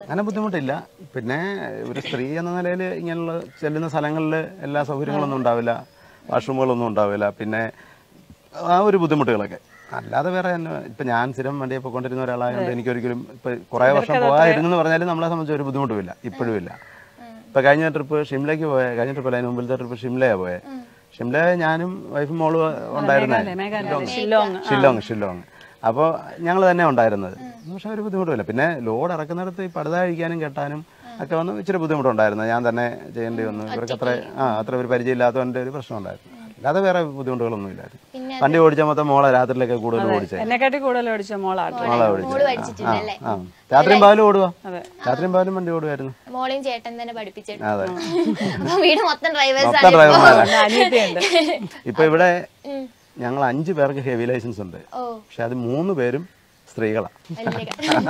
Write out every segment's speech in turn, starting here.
അങ്ങനെ ബുദ്ധിമുട്ടില്ല പിന്നെ ഒരു സ്ത്രീ എന്ന നിലയിൽ ഇങ്ങനെയുള്ള ചെല്ലുന്ന സ്ഥലങ്ങളിൽ എല്ലാ സൗകര്യങ്ങളൊന്നും ഉണ്ടാവില്ല വാഷ്റൂമുകളൊന്നും ഉണ്ടാവില്ല പിന്നെ ആ ഒരു ബുദ്ധിമുട്ടുകളൊക്കെ അല്ലാതെ വേറെ തന്നെ ഇപ്പം ഞാൻ സ്ഥിരം വണ്ടിയെ പോയിക്കൊണ്ടിരുന്ന ഒരാളായതുകൊണ്ട് എനിക്കൊരിക്കലും ഇപ്പം കുറേ വർഷം പോകാതിരുന്നു എന്ന് പറഞ്ഞാലും നമ്മളെ സംബന്ധിച്ച് ഒരു ബുദ്ധിമുട്ടുമില്ല ഇപ്പോഴും ഇല്ല ഇപ്പം കഴിഞ്ഞ ട്രിപ്പ് ഷിംലയ്ക്ക് പോയ കഴിഞ്ഞ ട്രിപ്പ് അല്ല അതിന് മുമ്പിലത്തെ ട്രിപ്പ് ഷിംലയാണ് പോയത് ഷിംല ഞാനും വൈഫും മോളും ഉണ്ടായിരുന്നേ ഷില്ലോങ് ഷില്ലോങ് ഷില്ലോങ് അപ്പോൾ ഞങ്ങൾ തന്നെ ഉണ്ടായിരുന്നത് പക്ഷെ ഒരു ബുദ്ധിമുട്ടില്ല പിന്നെ ലോഡ് ഇറക്കുന്നിടത്ത് ഈ പടുത അഴിക്കാനും കെട്ടാനും ഒക്കെ വന്ന് ഇച്ചിരി ബുദ്ധിമുട്ടുണ്ടായിരുന്നു ഞാൻ തന്നെ ചെയ്യേണ്ടി വന്നു ഇവർക്ക് അത്ര ആ അത്ര ഒരു പരിചയമില്ലാത്തതിൻ്റെ ഒരു പ്രശ്നം ഉണ്ടായിരുന്നു അല്ലാതെ വേറെ ബുദ്ധിമുട്ടുകളൊന്നും ഇല്ലായിരുന്നു പിന്നെ വണ്ടി ഓടിച്ചാൽ മൊത്തം മോളെ രാത്രിയിലൊക്കെ കൂടുതൽ ഓടിച്ചേ എന്നെക്കാട്ടി കൂടുതൽ ഓടിച്ച മോളാട്ടോ മോളെ ഓടിച്ചേ മോള് ആ പഠിച്ചിട്ടുണ്ടല്ലേ ആ രാത്രിയും പകലും ഓടുക അതെ. രാത്രിയും പകലും വണ്ടി ഓടുമായിരുന്നു മോളെയും ചേട്ടൻ തന്നെ പഠിപ്പിച്ചിട്ടുണ്ട് അതെ അപ്പൊ വീട് മൊത്തം ഡ്രൈവേഴ്സ് മൊത്തം ആണ് ഡ്രൈവർമാരാണ് അനിയത്തിയുണ്ട് ഇപ്പൊ ഇവിടെ ഉം. ഞങ്ങൾ അഞ്ച് പേർക്ക് ഹെവി ലൈസൻസ് ഉണ്ട് ഓ പക്ഷെ അത് മൂന്ന് പേരും സ്ത്രീകളാണ് വലിയ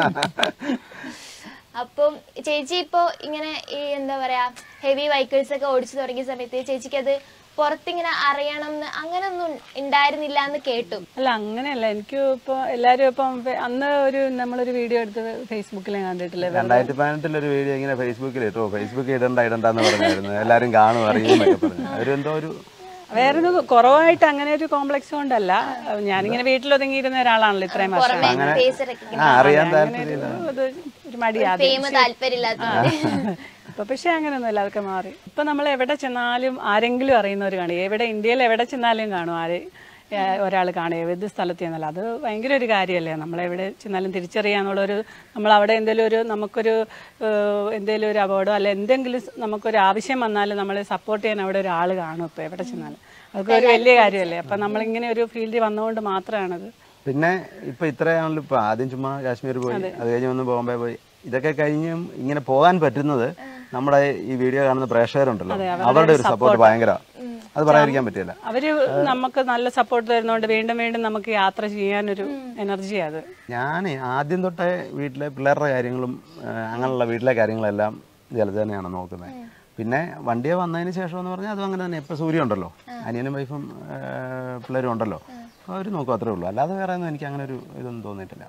അപ്പം ചേച്ചി ഇപ്പോ ഇങ്ങനെ ഈ എന്താ പറയാ ഹെവി വെഹിക്കിൾസ് ഒക്കെ ഓടിച്ചു തുടങ്ങിയ സമയത്ത് ചേച്ചിക്ക് അത് പുറത്തിങ്ങനെ അറിയണം എന്ന് അങ്ങനൊന്നും ഉണ്ടായിരുന്നില്ല എന്ന് കേട്ടു അല്ല അങ്ങനെയല്ല എനിക്ക് ഇപ്പൊ എല്ലാരും ഇപ്പം ഫെ- അന്ന് ഒരു നമ്മളൊരു വീഡിയോ എടുത്ത് ഫേസ്ബുക്കിൽ കണ്ടിട്ടില്ലേ രണ്ടായിരത്തി പതിനെട്ടിലൊരു വീഡിയോ ഇങ്ങനെ ഫേസ്ബുക്കിൽ ഇട്ടോ ഫേസ്ബുക്കിൽ ഇടണ്ട ഇടണ്ടെന്ന് പറഞ്ഞായിരുന്നു എല്ലാരും കാണും അറിയും എന്നൊക്കെ പറഞ്ഞു അവരെന്തോ ഒരു വേറൊരു കുറവായിട്ട് അങ്ങനെ ഒരു കോംപ്ലക്സ് കൊണ്ടല്ല ഞാനിങ്ങനെ വീട്ടിലൊതുങ്ങിയിരുന്ന ഒരാളാണല്ലോ ഇത്രയും വർഷം പുറമെ അങ്ങനെ ഫേസ് recognition. ആ അറിയാൻ അങ്ങനെ താല്പര്യമില്ല ഒരു- അത് ഒരു മടിയാതെ ഫെയിം താല്പര്യമില്ലാത്ത ഇപ്പൊ പക്ഷെ അങ്ങനെയൊന്നുമില്ല അതൊക്കെ മാറി ഇപ്പൊ നമ്മൾ എവിടെ ചെന്നാലും ആരെങ്കിലും അറിയുന്നവർ കാണും എവിടെ ഇന്ത്യയിൽ എവിടെ ചെന്നാലും കാണും ആര് ഒരാൾ കാണുക ഏത് സ്ഥലത്ത് ചെന്നാലും അത് ഭയങ്കര ഒരു കാര്യമല്ലേ നമ്മൾ എവിടെ ചെന്നാലും തിരിച്ചറിയാന്നുള്ളൊരു നമ്മൾ അവിടെ എന്തെങ്കിലും ഒരു നമുക്കൊരു ഏഹ്, എന്തെങ്കിലും ഒരു അപകടം അല്ലെ എന്തെങ്കിലും നമുക്കൊരു ആവശ്യം വന്നാലും നമ്മളെ സപ്പോർട്ട് ചെയ്യാൻ അവിടെ ഒരാൾ കാണും ഇപ്പൊ എവിടെ ചെന്നാലും അതൊക്കെ ഒരു വലിയ കാര്യമല്ലേ അപ്പൊ നമ്മളിങ്ങനെ ഒരു ഫീൽഡിൽ വന്നുകൊണ്ട് മാത്രമാണത് പിന്നെ ഇപ്പൊ ഇത്രയാണല്ലോ ഇപ്പൊ ആദ്യം ചുമ്മാ കാശ്മീർ പോയി അത് കഴിഞ്ഞ് വന്ന് ബോംബെ പോയി ഇതൊക്കെ കഴിഞ്ഞും ഇങ്ങനെ പോകാൻ പറ്റുന്നത് നമ്മുടെ ഈ വീഡിയോ കാണുന്ന പ്രേക്ഷകരുണ്ടല്ലോ അവരുടെ ഒരു സപ്പോർട്ട് ഭയങ്കര അത് പറയാതിരിക്കാൻ പറ്റില്ല അവര് നമുക്ക് നല്ല സപ്പോർട്ട് തരുന്നതുകൊണ്ട് വീണ്ടും വീണ്ടും നമുക്ക് യാത്ര ചെയ്യാനൊരു എനർജി അത് ഞാൻ ആദ്യം തൊട്ടേ വീട്ടിലെ പിള്ളേരുടെ കാര്യങ്ങളും ആ, അങ്ങനെയുള്ള വീട്ടിലെ കാര്യങ്ങളെല്ലാം ജലജ തന്നെയാണ് നോക്കുന്നത് പിന്നെ വണ്ടിയെ വന്നതിന് ശേഷം എന്ന് പറഞ്ഞാൽ അതും അങ്ങനെ തന്നെ ഇപ്പം സൂര്യ ഉണ്ടല്ലോ അനിയനും വൈഫും ആ, പിള്ളേരും ഉണ്ടല്ലോ അവർ നോക്കും അത്രേ ഉള്ളൂ അല്ലാതെ വേറെ ഒന്നും എനിക്ക് അങ്ങനെ ഒരു ഇതൊന്നും തോന്നിയിട്ടില്ല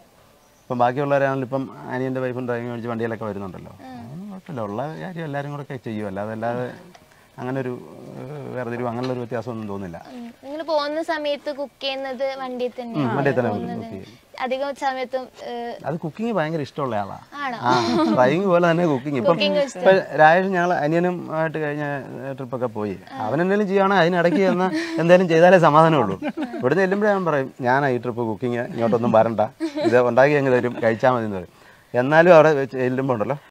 ഇപ്പം ബാക്കിയുള്ളവരാണെങ്കിലും ഇപ്പം അനിയൻ്റെ വൈഫും ഡ്രൈവിംഗ് മേടിച്ച് വണ്ടിയിലൊക്കെ വരുന്നുണ്ടല്ലോ അതൊന്നും കുഴപ്പമില്ല ഉള്ള കാര്യം എല്ലാവരും കൂടെ ഒക്കെ ചെയ്യും അല്ലാതെ അല്ലാതെ അങ്ങനെ ഒരു വേർതിരിവ് അങ്ങനെയുള്ള ഒരു വ്യത്യാസമൊന്നും തോന്നില്ല നിങ്ങൾ പോകുന്ന സമയത്ത് കുക്ക് ചെയ്യുന്നത് വണ്ടിയിൽ തന്നെ ഉം, വണ്ടിയിൽ തന്നെ കുക്ക് ചെയ്യും അധികം സമയത്തും ഏഹ്, അത് കുക്കിംഗ് ഭയങ്കര ഇഷ്ടമുള്ള ആളാ ആണോ? ആ ഡ്രൈവിംഗ് പോലെ തന്നെ കുക്കിംഗ് ഇപ്പം ഇപ്പൊ രാജേഷ് ഞങ്ങൾ അനിയനും ആയിട്ട് കഴിഞ്ഞ ട്രിപ്പൊക്കെ പോയി അവൻ എന്തെങ്കിലും ചെയ്യുകയാണെങ്കിൽ അതിനിടയ്ക്ക് ചെന്ന് എന്തെങ്കിലും ചെയ്താലേ സമാധാനമുള്ളൂ ഇവിടുന്ന് ചെല്ലുമ്പോഴേ അവൻ പറയും ഞാൻ ഈ ട്രിപ്പ് കുക്കിംഗ് ഇങ്ങോട്ടൊന്നും വരണ്ട ഇത് ഉണ്ടാക്കി അങ്ങ് തരും കഴിച്ചാൽ മതി എന്ന് പറയും എന്നാലും അവിടെ വെച്ച് ചെല്ലുമ്പോൾ ഉണ്ടല്ലോ